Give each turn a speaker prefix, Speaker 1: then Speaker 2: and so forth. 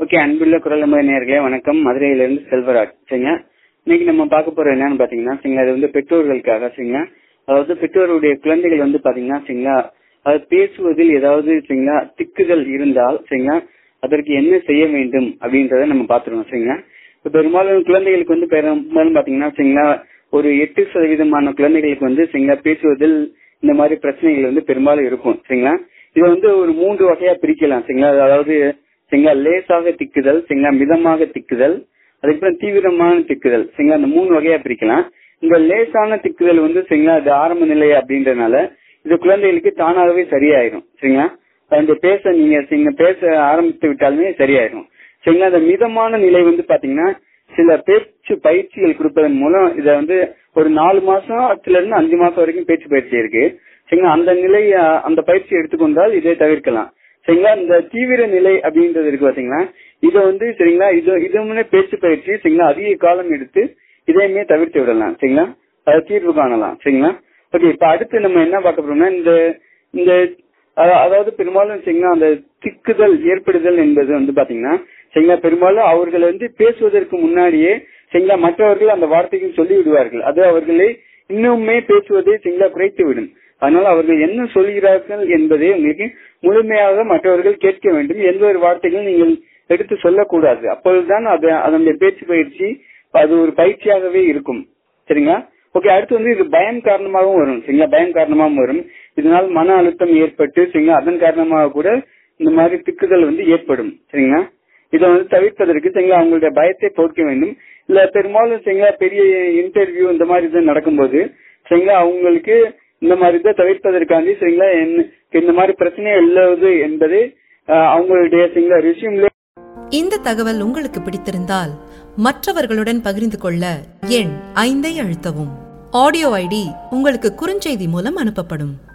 Speaker 1: okay அன்புள்ள குரல் நம்ப நேர்களே வணக்கம் மதுரையிலிருந்து செல்வராஜ் சரிங்க இன்னைக்கு நம்ம பார்க்க போறது என்னன்னு பாத்தீங்கன்னா சரிங்களா அது வந்து பெற்றோர்களுக்காக சரிங்களா அதாவது பெற்றோருடைய குழந்தைகள் வந்து பாத்தீங்கன்னா சரிங்களா அது பேசுவதில் ஏதாவது சரிங்களா திக்குதல் இருந்தால் சரிங்களா அதற்கு என்ன செய்ய வேண்டும் அப்படின்றத நம்ம பாத்துருவோம் சரிங்களா இப்ப பெரும்பாலும் குழந்தைகளுக்கு வந்து பெரும்பாலும் பாத்தீங்கன்னா சரிங்களா ஒரு எட்டு சதவீதமான குழந்தைகளுக்கு வந்து சரிங்களா பேசுவதில் இந்த மாதிரி பிரச்சனைகள் வந்து பெரும்பாலும் இருக்கும் சரிங்களா இதை வந்து ஒரு மூன்று வகையா பிரிக்கலாம் சரிங்களா அதாவது சரிங்களா லேசாக திக்குதல் சரிங்களா மிதமாக திக்குதல் அதுக்கப்புறம் தீவிரமான திக்குதல் சரிங்களா அந்த மூணு வகையா பிரிக்கலாம் இந்த லேசான திக்குதல் வந்து சரிங்களா அது ஆரம்ப நிலை அப்படின்றனால இது குழந்தைகளுக்கு தானாகவே சரியாயிரும் சரிங்களா அந்த பேச நீங்க நீங்க பேச ஆரம்பித்து விட்டாலுமே சரியாயிரும் சரிங்களா அந்த மிதமான நிலை வந்து பாத்தீங்கன்னா சில பேச்சு பயிற்சிகள் கொடுப்பதன் மூலம் இத வந்து ஒரு நாலு மாசத்துல இருந்து அஞ்சு மாசம் வரைக்கும் பேச்சு பயிற்சி இருக்கு சரிங்களா அந்த நிலை அந்த பயிற்சி எடுத்துக்கொண்டால் இதை தவிர்க்கலாம் சரிங்களா இந்த தீவிர நிலை அப்படின்றது இருக்கு பாத்தீங்கன்னா இதை வந்து சரிங்களா இது இதுவுமே பேச்சு பயிற்சி சரிங்களா அதிக காலம் எடுத்து இதையுமே தவிர்த்து விடலாம் சரிங்களா அதை தீர்வு காணலாம் சரிங்களா ஓகே இப்ப அடுத்து நம்ம என்ன பார்க்க போறோம்னா இந்த இந்த அதாவது பெரும்பாலும் சரிங்களா அந்த திக்குதல் ஏற்படுதல் என்பது வந்து பாத்தீங்கன்னா சரிங்களா பெரும்பாலும் அவர்கள் வந்து பேசுவதற்கு முன்னாடியே சரிங்களா மற்றவர்கள் அந்த வார்த்தைகள் சொல்லி விடுவார்கள் அது அவர்களை இன்னுமே பேசுவதை சரிங்களா குறைத்து விடும் அதனால் அவர்கள் என்ன சொல்கிறார்கள் என்பதை உங்களுக்கு முழுமையாக மற்றவர்கள் கேட்க வேண்டும் எந்த ஒரு வார்த்தைகளும் நீங்கள் எடுத்து சொல்லக்கூடாது அப்பொழுதுதான் அது அதனுடைய பேச்சு பயிற்சி அது ஒரு பயிற்சியாகவே இருக்கும் சரிங்களா ஓகே அடுத்து வந்து இது பயம் காரணமாகவும் வரும் சரிங்களா பயம் காரணமாகவும் வரும் இதனால் மன அழுத்தம் ஏற்பட்டு சரிங்களா அதன் காரணமாக கூட இந்த மாதிரி திக்குதல் வந்து ஏற்படும் சரிங்களா இதை வந்து தவிர்ப்பதற்கு சரிங்களா அவங்களுடைய பயத்தை போக்க வேண்டும் இல்ல பெரும்பாலும் சரிங்களா பெரிய இன்டர்வியூ இந்த மாதிரி இது நடக்கும்போது சரிங்களா அவங்களுக்கு இந்த மாதிரி இதை தவிர்ப்பதற்காண்டி சரிங்களா இந்த மாதிரி பிரச்சனை இல்லாது என்பது அவங்களுடைய சரிங்களா ரிசியூம்ல
Speaker 2: இந்த தகவல் உங்களுக்கு பிடித்திருந்தால் மற்றவர்களுடன் பகிர்ந்து கொள்ள எண் ஐந்தை அழுத்தவும் ஆடியோ ஐடி உங்களுக்கு குறுஞ்செய்தி மூலம் அனுப்பப்படும்